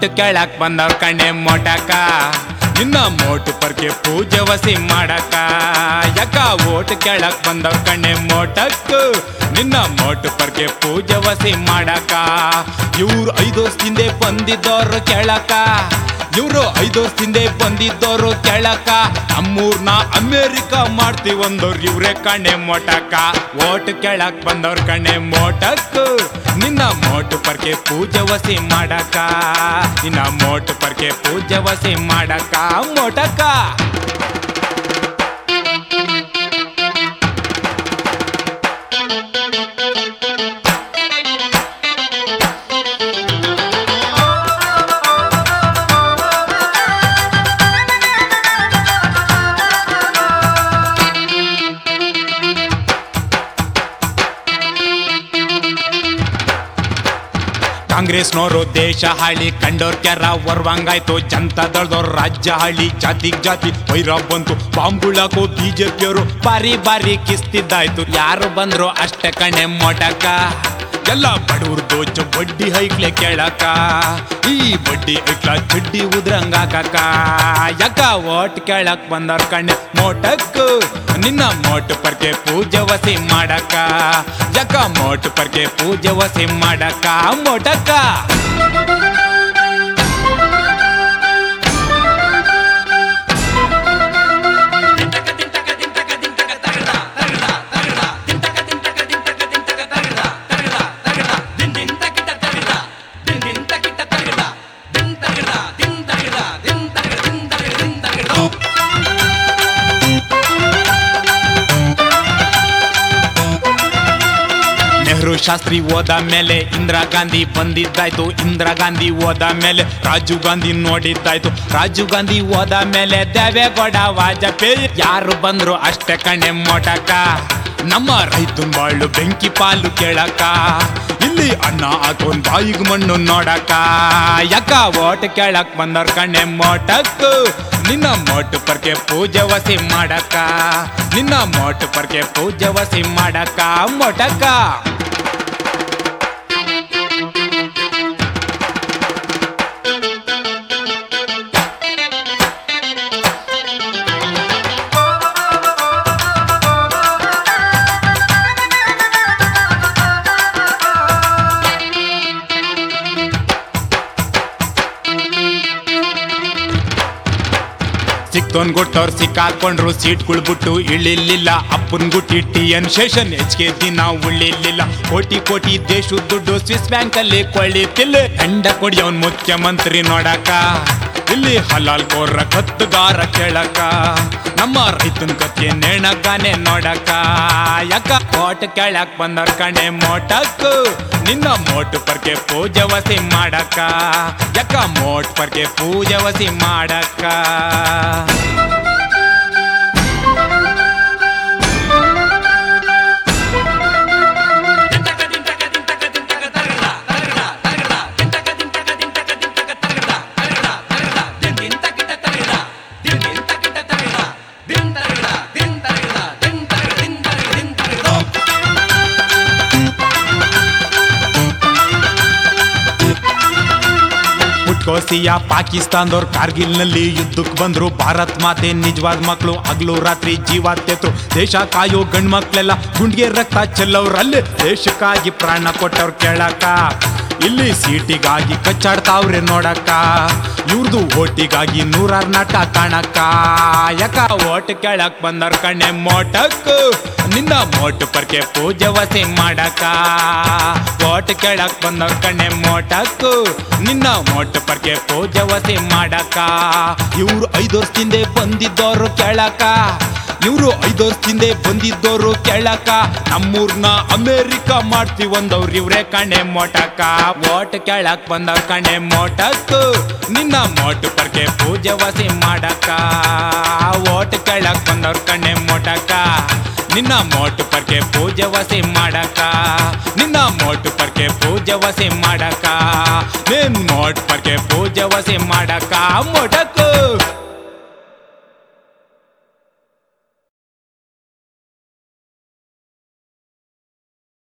vote ಕೇಳಕ್ ಬಂದವ್ರ ಕಣ್ಣೆ ಮೋಟಕ ನಿನ್ನ ಮೋಟು ಪರ್ಕೆ ಪೂಜೆ ವಸಿ ಮಾಡಕ ಯಾಕ ಓಟ್ ಕೇಳಕ್ ಬಂದವ್ರ ಕಣ್ಣೆ ಮೋಟಕ್ ನಿನ್ನ ಮೋಟು ಪರ್ಕೆ ಪೂಜೆ ವಸಿ ಮಾಡಕ ಇವ್ರು ಐದು ವರ್ಷದಿಂದ ಬಂದಿದ್ದವ್ರು ಕೇಳಕ ಇವ್ರು ಐದು ವರ್ಷದಿಂದ ಬಂದಿದ್ದವ್ರು ಕೇಳಕ ನಮ್ಮೂರ್ನ ಅಮೇರಿಕ ಮಾಡ್ತೀವಂದವ್ರು ಇವ್ರೆ ಕಣ್ಣೆ ಮೋಟಕ ಓಟ್ ಕೇಳಕ್ ಬಂದವ್ರ ಕಣ್ಣೆ ಮೋಟಕ್ ನಿನ್ನ ಮೋಟು ಪರ್ಕೆ ಪೂಜೆ ವಸಿ ಮಾಡಕ ನಿನ್ನ ಮೋಟು ಪರ್ಕೆ ಪೂಜೆ ವಸಿ ಮಾಡಕ ಮೋಟಕ ಕಾಂಗ್ರೆಸ್ನವರು ದೇಶ ಹಾಳಿ ಕಂಡೋರ್ ಕೆರ ವರ್ವಂಗಾಯ್ತು ಜನತಾದಳ್ದವ್ರು ರಾಜ್ಯ ಹಾಳಿ ಜಾತಿಗ್ ಜಾತಿ ವೈರ ಬಂತು ಬಾಂಬುಳಕು ಬಿಜೆಪಿಯವರು ಬಾರಿ ಬಾರಿ ಕಿಸ್ತಿದ್ದಾಯ್ತು ಯಾರು ಬಂದ್ರು ಅಷ್ಟೇ ಕಣೆ ಮೊಟಕ ಎಲ್ಲ ಬಡವ್ರ ದೋಚ ಬಡ್ಡಿ ಹೈಕ್ಲೆ ಕೇಳಕ ಈ ಬಡ್ಡಿ ಐಕ್ಲ ಚಡ್ಡಿ ಉದ್ರಂಗಾಕ ಯಾಕ ಓಟ್ ಕೇಳಕ್ ಬಂದವ್ರ ಕಣ್ಣೆ ಮೋಟಕ್ ನಿನ್ನ ಮೋಟ್ ಪರ್ಕೆ ಪೂಜೆ ವಸಿ ಮಾಡಕ ಯಾಕ ಮೋಟ್ ಪರ್ಕೆ ಪೂಜೆ ವಸಿ ಮಾಡಕ ಮೋಟಕ ನೆಹರು ಶಾಸ್ತ್ರಿ ಹೋದ ಮೇಲೆ ಇಂದಿರಾ ಗಾಂಧಿ ಬಂದಿದ್ದಾಯ್ತು ಇಂದಿರಾ ಗಾಂಧಿ ಹೋದ ಮೇಲೆ ರಾಜೀವ್ ಗಾಂಧಿ ನೋಡಿದ್ದಾಯ್ತು ರಾಜೀವ್ ಗಾಂಧಿ ಹೋದ ಮೇಲೆ ದೇವೇಗೌಡ ವಾಜಪೇಯಿ ಯಾರು ಬಂದ್ರು ಅಷ್ಟೇ ಕಣೆ ಮೊಟಕ ನಮ್ಮ ರೈತನ್ ಬಾಳು ಬೆಂಕಿ ಪಾಲು ಕೇಳಕ ಇಲ್ಲಿ ಅನ್ನ ಹಾಕೊಂಡ್ ಬಾಯಿಗ್ ಮಣ್ಣು ನೋಡಕ ಯಾಕ ಓಟ್ ಕೇಳಕ್ ಬಂದವ್ರ ಕಣ್ಣೆ ಮೋಟಕ್ ನಿನ್ನ ಮೋಟು ಪರ್ಕೆ ಪೂಜೆ ವಸಿ ಮಾಡಕ ನಿನ್ನ ಮೋಟು ಪರ್ಕೆ ಪೂಜೆ ವಸಿ ಮಾಡಕ ಮೊಟಕ ಸಿಕ್ತೋನ್ ಗುಟ್ಟವ್ರು ಸಿಕ್ಕಾಕೊಂಡ್ರು ಸೀಟ್ಗಳು ಬಿಟ್ಟು ಇಳಿಲಿಲ್ಲ ಅಪ್ಪನ್ ಗುಟ್ಟಿ T N Seshan H K ದಿನ ಉಳಿಲಿಲ್ಲ ಕೋಟಿ ಕೋಟಿ ದೇಶದ ದುಡ್ಡು ಸ್ವಿಸ್ ಬ್ಯಾಂಕ್ ಅಲ್ಲಿ ಕೊಳ್ಳಿತಿಲ್ಲ ಹೆಂಡ ಕೊಡಿಯವನ್ ಮುಖ್ಯಮಂತ್ರಿ ನೋಡಕ ಇಲ್ಲಿ ಹಲಾಲ್ ಕೋರ್ರ ಕತ್ತುಗಾರ ಕೇಳಕ ನಮ್ಮ ರೈತನ ಕತ್ತೆ ನೇಣಗಾನೆ ನೋಡಕ ಯಾಕ ಕೋಟ್ ಕೇಳಕ್ ಬಂದವ್ರ ಕಣೆ ಮೋಟಕ್ ನಿನ್ನ ಮೋಟು ಪರ್ಕೆ ಪೂಜೆ ವಸಿ ಮಾಡಕ ಯಾಕ ಮೋಟ್ ಪರ್ಕೆ ಪೂಜೆ ವಸಿ ಮಾಡಕ ಪುಟ್ಕೋಸಿಯ ಪಾಕಿಸ್ತಾನದವ್ರು ಕಾರ್ಗಿಲ್ನಲ್ಲಿ ಯುದ್ಧಕ್ಕೆ ಬಂದ್ರು ಭಾರತ್ ಮಾತೆ ನಿಜವಾದ ಮಕ್ಕಳು ಹಗ್ಲು ರಾತ್ರಿ ಜೀವ ತೆತ್ತು ದೇಶ ಕಾಯೋ ಗಂಡ್ ಮಕ್ಳೆಲ್ಲ ಗುಂಡ್ಗೆ ರಕ್ತ ಚೆಲ್ಲವ್ರಲ್ಲೇ ದೇಶಕ್ಕಾಗಿ ಪ್ರಾಣ ಕೊಟ್ಟವ್ರು ಕೇಳಕ ಇಲ್ಲಿ ಸೀಟಿಗಾಗಿ ಕಚ್ಚಾಡ್ತಾವ್ರೆ ನೋಡಕ್ಕ ಇವ್ರದು ಓಟಿಗಾಗಿ ನೂರಾರ್ ನಾಟ ಕಾಣಕ್ಕ ಯಾಕ ಓಟ್ ಕೇಳಕ್ ಬಂದವ್ರ ಕಣ್ಣೆ ಮೋಟಕ್ ನಿನ್ನ ಮೋಟು ಪರ್ಕೆ ಪೂಜೆ ವಸಿ ಮಾಡಕ ಓಟ್ ಕೇಳಕ್ ಬಂದವ್ರ ಕಣ್ಣೆ ಮೋಟಕ್ ನಿನ್ನ ಮೋಟು ಪರ್ಕೆ ಪೂಜೆ ವಸಿ ಮಾಡಕ ಇವ್ರು ಐದು ವರ್ಷದಿಂದ ಬಂದಿದ್ದವ್ರು ಕೇಳಕ ಇವ್ರು ಐದು ವರ್ಷದಿಂದ ಬಂದಿದ್ದವ್ರು ಕೇಳಕ ನಮ್ಮೂರ್ನ ಅಮೇರಿಕ ಮಾಡ್ತೀವಂದವ್ರು ಇವ್ರೆ ಕಣೆ ಮೋಟಕ ಓಟ್ ಕೇಳಕ್ ಬಂದವ್ರ ಕಣೆ ಮೋಟಕ್ ನಿನ್ನ ಮೋಟು ಪರ್ಕೆ ಪೂಜೆ ವಸಿ ಮಾಡಕ ಓಟ್ ಕೇಳಕ್ ಬಂದವ್ರ ಕಣೆ ಮೋಟಕ ನಿನ್ನ ಮೋಟು ಪರ್ಕೆ ಪೂಜೆ ವಸಿ ಮಾಡಕ ನಿನ್ನ ಮೋಟು ಪರ್ಕೆ ಪೂಜೆ ವಸಿ ಮಾಡಕ ನಿನ್ ಮೋಟ್ ಪರ್ಕೆ ಪೂಜೆ ವಸಿ ಮಾಡಕ ಮೋಟಕ್